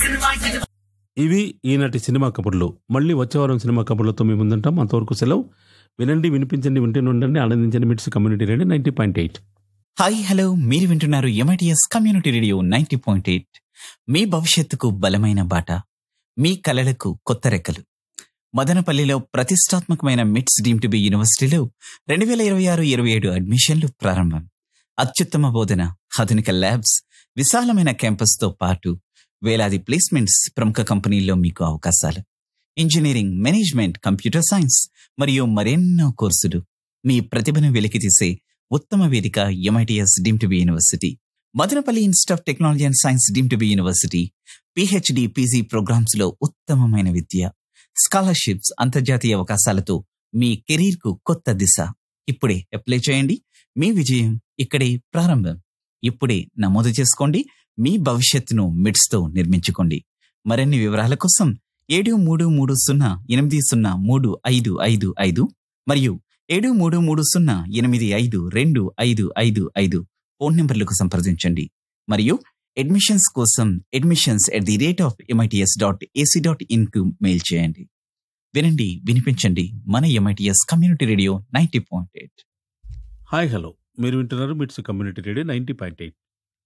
ఇవి ఈనాటి సినిమా కబుర్లు మళ్ళీ వచ్చే వారం సినిమా కబుర్లతో మీ ముందుంటాం అంతవరకు సెలవు వినండి వినిపించండి వింటూనే ఉండండి ఆనందించండి MITS community radio ninety point eight hi hello మీరు వింటున్నారు MITS community radio ninety point eight మీ భవిష్యత్తుకు బలమైన బాట మీ కలలకు కొత్త రెక్కలు మదనపల్లిలో ప్రతిష్టాత్మకమైన మిట్స్ డీమ్ టు బి యూనివర్సిటీలో రెండు వేల ఇరవై ఆరు ఇరవై ఏడు అడ్మిషన్లు ప్రారంభం అత్యుత్తమ బోధన ఆధునిక ల్యాబ్స్ విశాలమైన క్యాంపస్ తో పాటు వేలాది ప్లేస్మెంట్స్ ప్రముఖ కంపెనీల్లో మీకు అవకాశాలు ఇంజనీరింగ్ మేనేజ్మెంట్ కంప్యూటర్ సైన్స్ మరియు మరెన్నో కోర్సులు మీ ప్రతిభను వెలికితీసే ఉత్తమ వేదిక MITS deem to be university Madanapalle institute of technology and science deem to be university PhD PG programmes లో ఉత్తమమైన విద్య స్కాలర్షిప్స్ అంతర్జాతీయ అవకాశాలతో మీ కెరీర్ కు కొత్త దిశ ఇప్పుడే అప్లై చేయండి మీ విజయం ఇక్కడే ప్రారంభం ఇప్పుడే నమోదు చేసుకోండి మీ భవిష్యత్తును మిడ్స్ తో నిర్మించుకోండి మరిన్ని వివరాల కోసం ఏడు మూడు మూడు సున్నా ఎనిమిది సున్నా మూడు ఐదు ఐదు ఐదు మరియు ఏడు మూడు మూడు సున్నా ఎనిమిది ఐదు రెండు ఐదు ఐదు ఐదు ఫోన్ నంబర్లకు సంప్రదించండి మరియు అడ్మిషన్స్ కోసం admissions at the rate of MITS dot AC dot in కు మెయిల్ చేయండి వినండి వినిపించండి మన MITS community radio ninety point eight hi hello మీరు వింటున్నారు MITS community radio ninety point eight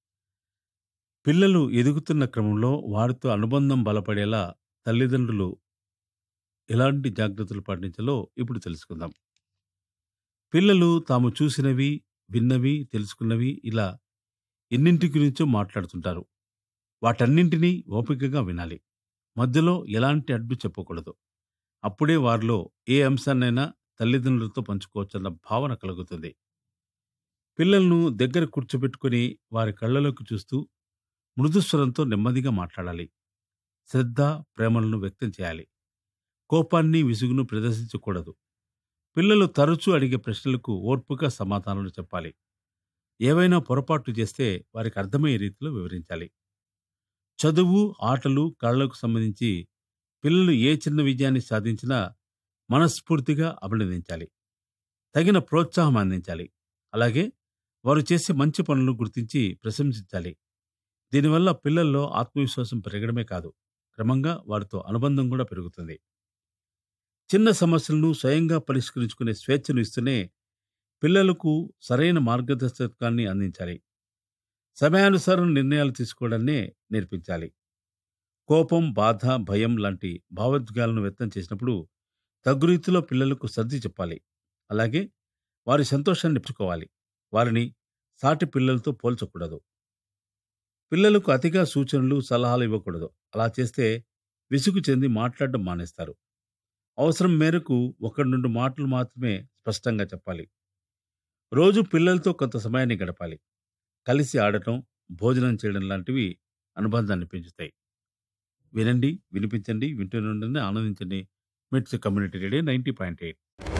పిల్లలు ఎదుగుతున్న క్రమంలో వారితో అనుబంధం బలపడేలా తల్లిదండ్రులు ఎలాంటి జాగ్రత్తలు పాటించాలో ఇప్పుడు తెలుసుకుందాం పిల్లలు తాము చూసినవి విన్నవి తెలుసుకున్నవి ఇలా ఎన్నింటి గురించో మాట్లాడుతుంటారు వాటన్నింటినీ ఓపికగా వినాలి మధ్యలో ఎలాంటి అడ్డు చెప్పకూడదు అప్పుడే వారిలో ఏ అంశాన్నైనా తల్లిదండ్రులతో పంచుకోవచ్చన్న భావన కలుగుతుంది పిల్లలను దగ్గర కూర్చోబెట్టుకుని వారి కళ్ళలోకి చూస్తూ మృదుస్వరంతో నెమ్మదిగా మాట్లాడాలి శ్రద్ధ ప్రేమలను వ్యక్తం చేయాలి కోపాన్ని విసుగును ప్రదర్శించకూడదు పిల్లలు తరచూ అడిగే ప్రశ్నలకు ఓర్పుగా సమాధానాలు చెప్పాలి ఏవైనా పొరపాట్లు చేస్తే వారికి అర్థమయ్యే రీతిలో వివరించాలి చదువు ఆటలు కళలకు సంబంధించి పిల్లలు ఏ చిన్న విజయాన్ని సాధించినా మనస్ఫూర్తిగా అభినందించాలి తగిన ప్రోత్సాహం అందించాలి అలాగే వారు చేసే మంచి పనులను గుర్తించి ప్రశంసించాలి దీనివల్ల పిల్లల్లో ఆత్మవిశ్వాసం పెరగడమే కాదు క్రమంగా వారితో అనుబంధం కూడా పెరుగుతుంది చిన్న సమస్యలను స్వయంగా పరిష్కరించుకునే స్వేచ్ఛను ఇస్తూనే పిల్లలకు సరైన మార్గదర్శకాన్ని అందించాలి సమయానుసారం నిర్ణయాలు తీసుకోవడాన్నే నేర్పించాలి కోపం బాధ భయం లాంటి భావోద్వేగాలను వ్యక్తం చేసినప్పుడు తగు రీతిలో పిల్లలకు సర్ది చెప్పాలి అలాగే వారి సంతోషాన్ని మెచ్చుకోవాలి వారిని సాటి పిల్లలతో పోల్చకూడదు పిల్లలకు అతిగా సూచనలు సలహాలు ఇవ్వకూడదు అలా చేస్తే విసుగు చెంది మాట్లాడడం మానేస్తారు అవసరం మేరకు ఒకటి రెండు మాటలు మాత్రమే స్పష్టంగా చెప్పాలి రోజు పిల్లలతో కొంత సమయాన్ని గడపాలి కలిసి ఆడటం భోజనం చేయడం లాంటివి అనుబంధాన్ని పెంచుతాయి వినండి వినిపించండి వింటూనే ఆనందించండి MITS community radio ninety point eight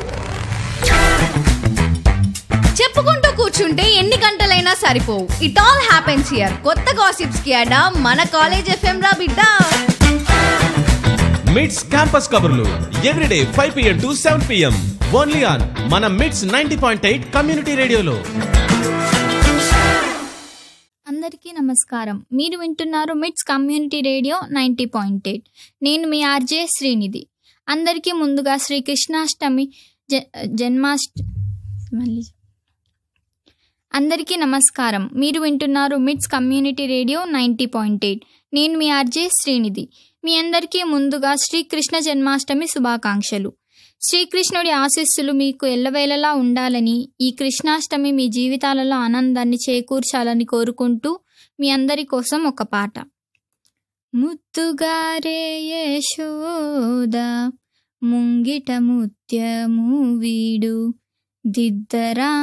చెప్పుకుంటూ కూర్చుంటే ఎన్ని గంటలైనా సరిపోవు ఇట్ ఆల్ హ్యాపెన్స్ హియర్ కొత్త గాసిప్స్ కి అడా మన కాలేజ్ ఎఫ్ఎం రా బిడ్డ మిడ్స్ క్యాంపస్ కబుర్లు everyday five PM to seven PM only on మన MITS ninety point eight community రేడియోలో అందరికీ నమస్కారం మీరు వింటున్నారు MITS community radio ninety point eight నేను మీ ఆర్జే శ్రీనిధి అందరికీ ముందుగా శ్రీకృష్ణాష్టమి జ జన్మాష్ట మళ్ళీ అందరికీ నమస్కారం మీరు వింటున్నారు MITS community radio ninety point eight నేను మీ ఆర్జే శ్రీనిధి మీ అందరికీ ముందుగా శ్రీకృష్ణ జన్మాష్టమి శుభాకాంక్షలు శ్రీకృష్ణుడి ఆశీస్సులు మీకు ఎల్లవేళలా ఉండాలని ఈ కృష్ణాష్టమి మీ జీవితాలలో ఆనందాన్ని చేకూర్చాలని కోరుకుంటూ మీ అందరి కోసం ఒక పాట ముత్తుగారే యశోద ముంగిట ముత్యము వీడు దిద్దరా